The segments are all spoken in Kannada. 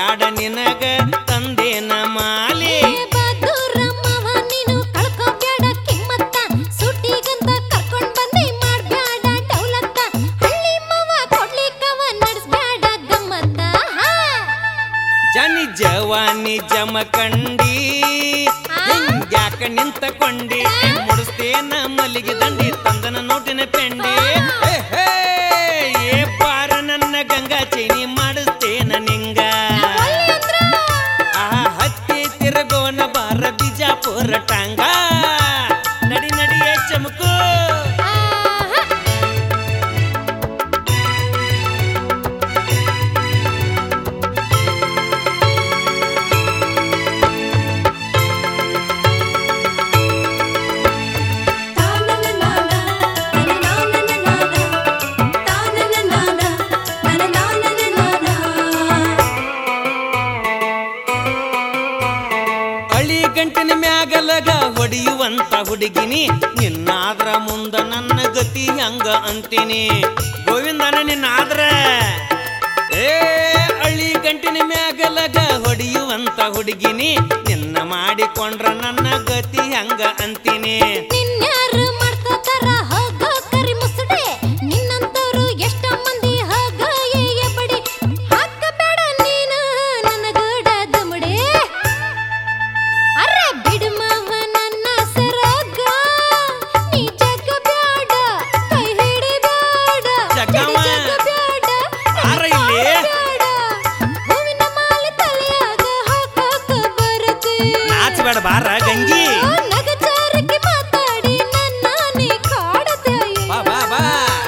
ಬ್ಯಾಡ ನಿನಗ ತಂದೇನ ಮಾಲಿ ಏ ಬದುರಮ್ಮವ ನೀನು ಕಳ್ಕೊಬ್ಯಾಡ ಕಿಮ್ಮತ್ತ ಸುಟ್ಟಿಗಂತ ಕರ್ಕೊಂಡ್ ಬಂದಿ ಮಾಡ್ಬ್ಯಾಡ ಡೌಲತ್ತ ಹಳ್ಳಿ ಮವ ಕೊಡ್ಲಿಕ್ಕವ ನಡ್ಸ್ಬ್ಯಾಡ ಗಮ್ಮತ್ತ ಹಾ ಜನಿ ಜವಾನಿ ಜಮಕಂಡಿ ಹಿಂಗ್ಯಾಕ ನಿಂತಕೊಂಡಿ ಮುಡಿಸ್ತೇನ ಮಲ್ಲಿಗೆ ದಂಡಿ ತಂದನ ನೋಟಿನ ಪೆಂಡಿ ಹೇ, ಹೇ, ಏ ಬಾರ ನನ್ನ ಗಂಗಾ ಚೈನಿ ಮಾಡಿಸ್ತೇನ ನಿಂಗ ಆ ಹತ್ತಿ ತಿರುಗೋನ ಬಾರ ಬಿಜಾಪುರ ಟಾಂಗ ನಡಿ ನಡಿಯೇ ಚಮಕು ಆಹಾ. ಅಳಿ ಗಂಟಿನ ಮ್ಯಾಗಲಗ ಹೊಡೆಯುವಂತ ಹುಡುಗಿನಿ ನಿನ್ನಾದ್ರ ಮುಂದ ನನ್ನ ಗತಿ ಹಂಗ ಅಂತೀನಿ ಗೋವಿಂದನ ನಿನ್ನಾದ್ರ ಏ ಅಳಿ ಗಂಟಿನ ಮ್ಯಾಗಲಗ ಹೊಡೆಯುವಂತ ಹುಡುಗಿನಿ ನಿನ್ನ ಮಾಡಿಕೊಂಡ್ರ ನನ್ನ ಗತಿ ಹಂಗ ಅಂತೀನಿ ನಿನ್ಯಾರು ಮಾಡ್ಕೋತಾರ ಹೋಗ ಕರಿ ಮುಸುಡೆ ನಿನ್ನಂತವ್ರು ಎಷ್ಟೋ ಮಂದಿ ಹೋಗ ಏಯ ಬಡಿ ಹಾಕಬೇಡ ನೀನು ನನ್ನ ಗೂಡ ದಮುಡೆ ಅರೆ ಬಿಡುಮವ ನನ್ನ ಸರೋಗ ನೀ ಜಗ್ಗ ಬ್ಯಾಡ ಕೈ ಹಿಡಿಬೇಡ ಜಗ್ಗಮ್ಮ. ಬ್ಯಾಡ ಬಾರ ಇಲ್ಲಿ. ಬ್ಯಾಡ ಹೂವಿನ ಮಾಲೆ ತಲೆಯಾಗ ಹಾಕಾಕ ಬರುತ್ತೆ ನಾಚಬೇಡ ಬಾರ ಗಂಗಿ ನಗಚಾರಕ್ಕೆ ಮಾತಾಡಿ ನನ್ನಾನೆ ಕಾಡದೆ ಬಾ ಬಾ ಬಾ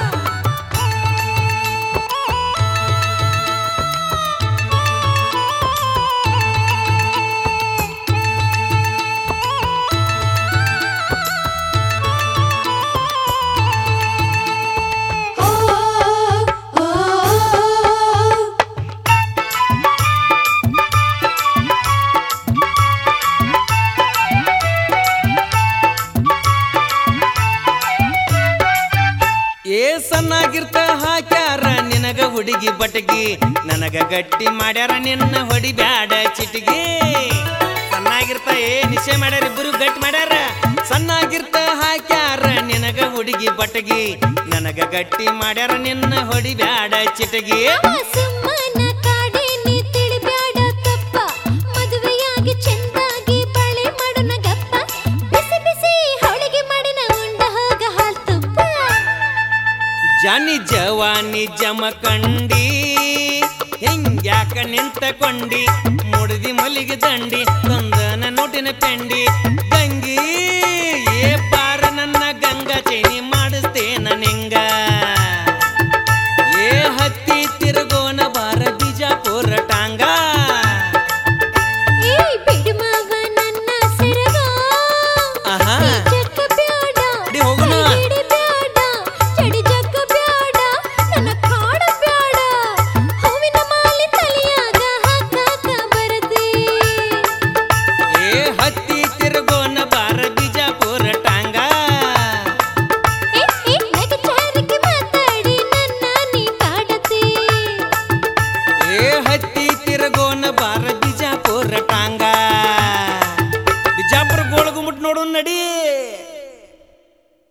ಏ ಸಣ್ಣಾಗಿರ್ತ ಹಾಕ್ಯಾರ ನಿನಗ ಹುಡುಗಿ ಬಟಗಿ ನನಗ ಗಟ್ಟಿ ಮಾಡ್ಯಾರ ನಿನ್ನ ಹೊಡಿಬ್ಯಾಡ ಚಿಟಗಿ ಸಣ್ಣಾಗಿರ್ತ ಏ ನಿಶ್ಚಯ ಮಾಡ್ಯಾರ ಇಬ್ಬರು ಗಟ್ಟಿ ಮಾಡ್ಯಾರ ಸಣ್ಣಾಗಿರ್ತ ಹಾಕ್ಯಾರ ನಿನಗ ಹುಡುಗಿ ಬಟಗಿ ನನಗ ಗಟ್ಟಿ ಮಾಡ್ಯಾರ ನಿನ್ನ ಹೊಡಿಬ್ಯಾಡ ಚಿಟಗಿ ಸುಮ್ಮನ ಕಾಡೆ ನೀ ತಿಳಿಬ್ಯಾಡ ತಪ್ಪ ಮದುವೆಯಾಗಿ ಚೆಂದಾಗಿ ಬಳೆ ಮಾಡೋಣ ಗಪ್ಪ ಬಿಸಿ ಬಿಸಿ ಹೋಳಿಗೆ ಮಾಡಿನ ಉಂಡ ಹೋಗ ಹಾಲ್ ತುಪ್ಪ ಜಾನಿ ಜವಾನಿ ಜಮಕಂಡಿ ಹಿಂಗ್ಯಾಕ ನಿಂತಕೊಂಡಿ ಮುಡ್ದಿ ಮಲ್ಲಿಗೆ ದಂಡಿ ತಂದನ ನೋಟಿನ ಪೆಂಡಿ ಗಂಗಿ